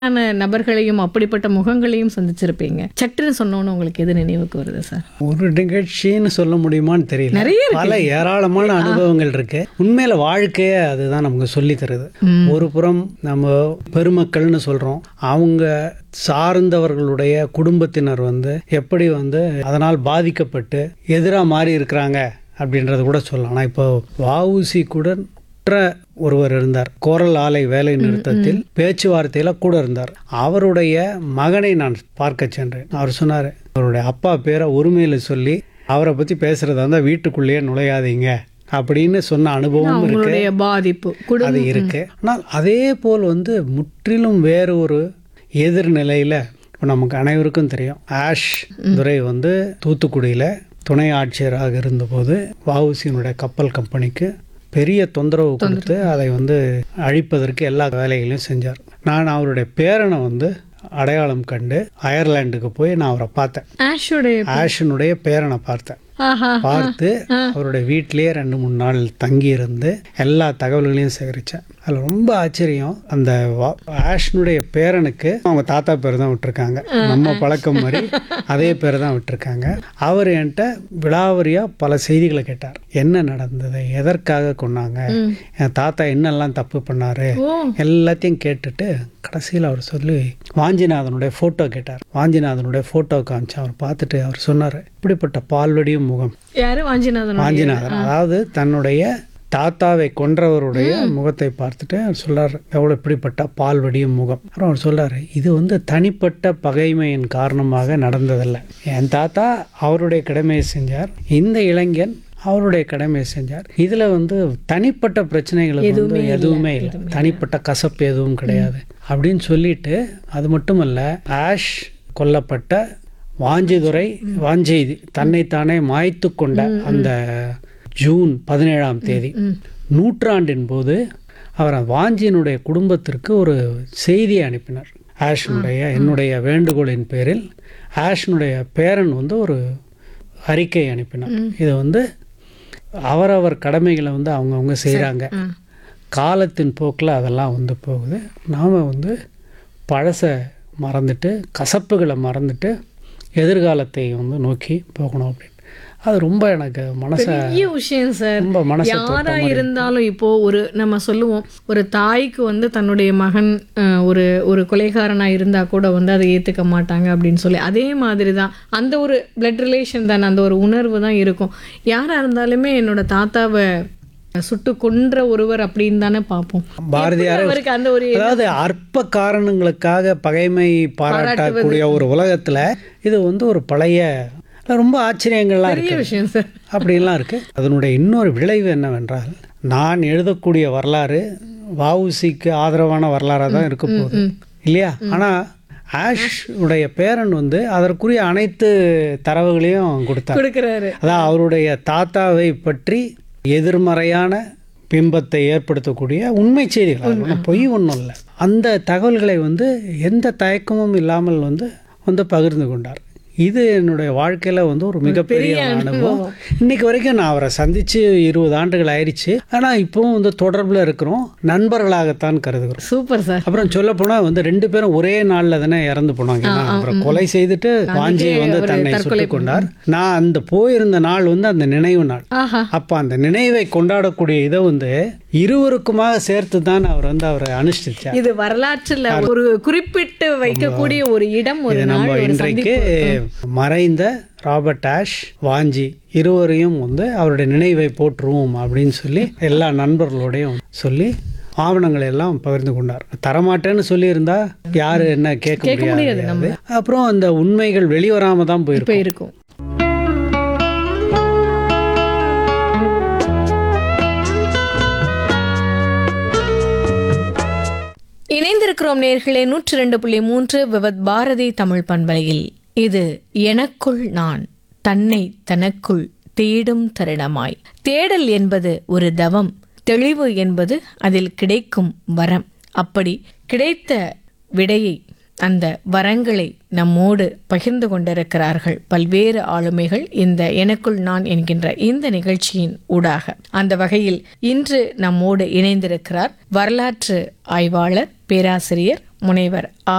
ஆன நபர்களையும் அப்படிப்பட்ட முகங்களையும் சந்திச்சிருப்பீங்க சட்டுன்னு சொன்னோன்னு உங்களுக்கு எது நினைவுக்கு வருது சார் ஒரு நிகழ்ச்சின்னு சொல்ல முடியுமான்னு தெரியல நிறைய இருக்கு. பல ஏராளமான அனுபவங்கள் இருக்கு உண்மையில வாழ்க்கையே அதுதான் நமக்கு சொல்லி தருது ஒரு புறம் நம்ம பெருமக்கள்னு சொல்றோம் அவங்க சார்ந்தவர்களுடைய குடும்பத்தினர் வந்து எப்படி வந்து அதனால் பாதிக்கப்பட்டு எதிராக மாறி இருக்கிறாங்க அப்படின்றத கூட சொல்லலாம் ஆனால் இப்போ வஉசி கூட மற்ற ஒருவர் இருந்தார் கோரல் ஆலை வேலை நிறுத்தத்தில் பேச்சுவார்த்தையில கூட இருந்தார் அவருடைய மகனை நான் பார்க்க சென்றேன் அவர் சொன்னார் அவருடைய அப்பா பேரை உரிமையில சொல்லி அவரை பத்தி பேசுறதா இருந்தால் வீட்டுக்குள்ளேயே நுழையாதீங்க அப்படின்னு சொன்ன அனுபவம் இருக்கு அவங்களுடைய பாதிப்பு குடும்பம் அது இருக்கு ஆனால் அதே போல் வந்து முற்றிலும் வேறு ஒரு எதிர்நிலையில இப்போ நமக்கு அனைவருக்கும் தெரியும் ஆஷ் துரை வந்து தூத்துக்குடியில துணை ஆட்சியராக இருந்தபோது வஉசியினுடைய கப்பல் கம்பெனிக்கு பெரிய தொந்தரவு கொடுத்து அதை வந்து அழிப்பதற்கு எல்லா வேலைகளையும் செஞ்சார் நான் அவருடைய பேரனை வந்து அடையாளம் கண்டு அயர்லாண்டுக்கு போய் நான் அவரை பார்த்தேன் ஆஷுடைய ஆஷனுடைய பேரனை பார்த்தேன் ஆஹா பார்த்து அவருடைய வீட்டிலேயே ரெண்டு மூணு நாள் தங்கி இருந்து எல்லா தகவல்களையும் சேகரித்தேன் அதில் ரொம்ப ஆச்சரியம் அந்த வா- ஆஷ்னுடைய பேரனுக்கு அவங்க தாத்தா பேர் தான் விட்டுருக்காங்க நம்ம பழக்கம் மாதிரி அதே பேர் தான் விட்டுருக்காங்க அவர் என்கிட்ட விலாவரியாக பல செய்திகளை கேட்டார் என்ன நடந்தது எதற்காக கொண்டாங்க என் தாத்தா என்னெல்லாம் தப்பு பண்ணாரு ஓ எல்லாத்தையும் கேட்டுட்டு கடைசியில் அவர் சொல்லி வாஞ்சிநாதனுடைய ஃபோட்டோ கேட்டார் வாஞ்சிநாதனுடைய ஃபோட்டோ காமிச்சு அவர் பார்த்துட்டு அவர் சொன்னார் இப்படிப்பட்ட பால்வடியும் முகம் யாரு வாஞ்சிநாதன் வாஞ்சிநாதன் அதாவது தன்னுடைய தாத்தாவை கொன்றவருடைய முகத்தை பார்த்துட்டு அவர் சொல்றாரு எவ்வளோ இப்படிப்பட்ட பால்வடியும் முகம் அப்புறம் அவர் சொல்றாரு இது வந்து தனிப்பட்ட பகைமையின் காரணமாக நடந்ததல்ல என் தாத்தா அவருடைய கடமையை செஞ்சார் இந்த இளைஞன் அவருடைய கடமையை செஞ்சார் இதுல வந்து தனிப்பட்ட பிரச்சனைகளுக்கு வந்து எதுவுமே இல்லை தனிப்பட்ட கசப்பு எதுவும் கிடையாது அப்படின்னு சொல்லிட்டு அது மட்டுமல்ல ஆஷ் கொல்லப்பட்ட வாஞ்சிதுரை வாஞ்செய்தி தன்னைத்தானே மாய்த்து கொண்ட அந்த ஜூன் பதினேழாம் தேதி நூற்றாண்டின் போது அவர் அந்த வாஞ்சியினுடைய குடும்பத்திற்கு ஒரு செய்தியை அனுப்பினார் ஆஷனுடைய என்னுடைய வேண்டுகோளின் பேரில் ஆஷனுடைய பேரன் வந்து ஒரு அறிக்கை அனுப்பினார் இது வந்து அவரவர் கடமைகளை வந்து அவங்கவுங்க செய்கிறாங்க காலத்தின் போக்கில் அதெல்லாம் வந்து போகுது நாம் வந்து பழசை மறந்துட்டு கசப்புகளை மறந்துட்டு எதிர்காலத்தை வந்து நோக்கி போகணும் அப்படின்னு அது ரொம்ப எனக்கு மனசை பெரிய விஷயம் சார் ரொம்ப மனசை யாரா இருந்தாலும் இப்போ ஒரு நம்ம சொல்லுவோம் ஒரு தாய்க்கு வந்து தன்னுடைய மகன் அஹ், ஒரு ஒரு கொலைகாரனா இருந்தா கூட வந்து அதை ஏத்துக்க மாட்டாங்க அப்படின்னு சொல்லி அதே மாதிரி தான் அந்த ஒரு பிளட் ரிலேஷன் தானே அந்த ஒரு உணர்வு தான் இருக்கும் யாரா இருந்தாலுமே என்னோட தாத்தாவை சுட்டு கொன்ற ஒருவர் அப்படின்னு தானே பார்ப்போம் பாரதியார் எப்படி அவருக்கு அந்த ஒரு அதாவது அற்ப காரணங்களுக்காக பகைமை பாராட்டக்கூடிய ஒரு உலகத்துல இது வந்து ஒரு பழைய ரொம்ப ஆச்சரியங்கள்லாம் பெரிய இருக்கு விஷயம் சார் அப்படிலாம் இருக்கு அதனுடைய இன்னொரு விளைவு என்னவென்றால் நான் எழுதக்கூடிய வரலாறு வஉசிக்கு ஆதரவான வரலாறாக தான் இருக்க போகுது இல்லையா ஆனா ஆஷ் உடைய பேரன் வந்து அதற்குரிய அனைத்து தரவுகளையும் கொடுத்தார் கொடுக்குறாரு அதான் அவருடைய தாத்தாவை பற்றி எதிர்மறையான பிம்பத்தை ஏற்படுத்தக்கூடிய உண்மை செய்திகள் அது ஒண்ணும் பொய் ஒன்றும் இல்லை அந்த தகவல்களை வந்து எந்த தயக்கமும் இல்லாமல் வந்து வந்து பகிர்ந்து கொண்டார் இது என்னுடைய வாழ்க்கையில வந்து ஒரு மிகப்பெரிய அனுபவம் இன்னைக்கு வரைக்கும் நான் அவரை சந்திச்சு இருபது ஆண்டுகள் ஆயிடுச்சு ஆனா இப்பவும் வந்து தொடர்புல இருக்கிறோம் நண்பர்களாகத்தான் கருதுகிறோம் சூப்பர் சார் அப்புறம் சொல்ல போனா வந்து ரெண்டு பேரும் ஒரே நாள்ல தானே இறந்து போனாங்க ஏன்னா அப்புறம் கொலை செய்துட்டு வாஞ்சியை வந்து தன்னை சுட்டுக் கொண்டார் நான் அந்த போயிருந்த நாள் வந்து அந்த நினைவு நாள் ஆஹா அப்ப அந்த நினைவை கொண்டாடக்கூடிய இதை வந்து இருவருக்குமாக சேர்த்து தான் அவர் வந்து அவரை அனுஷ்டிச்சார் இது வரலாற்றுல ஒரு குறிப்பிட்டு வைக்கக்கூடிய ஒரு இடம் ஒரு இது நாள் நம்ம ஒரு இன்றைக்கு மறைந்த ராபர்ட் ஆஷ் வாஞ்சி இருவரையும் வந்து அவருடைய நினைவை போற்றுவோம் அப்படின்னு சொல்லி எல்லா நண்பர்களோடையும் சொல்லி ஆவணங்களை எல்லாம் பகிர்ந்து கொண்டார் தரமாட்டேன்னு சொல்லியிருந்தா யாரு என்ன கேட்க முடியாது அப்புறம் அந்த உண்மைகள் வெளிவராம தான் போயிருக்கும் இப்ப இருக்கும் இணைந்திருக்கிறோம் நேர்களே நூற்றி ரெண்டு புள்ளி மூன்று விவத் பாரதி தமிழ் பண்பலையில் இது எனக்குள் நான் தன்னை தனக்குள் தேடும் தருணமாய் தேடல் என்பது ஒரு தவம் தெளிவு என்பது அதில் கிடைக்கும் வரம் அப்படி கிடைத்த விடையை அந்த வரங்களை நம்மோடு பகிர்ந்து கொண்டிருக்கிறார்கள் பல்வேறு ஆளுமைகள் இந்த எனக்குள் நான் என்கின்ற இந்த நிகழ்ச்சியின் ஊடாக அந்த வகையில் இன்று நம்மோடு இணைந்திருக்கிறார் வரலாற்று ஆய்வாளர் பேராசிரியர் முனைவர் ஆ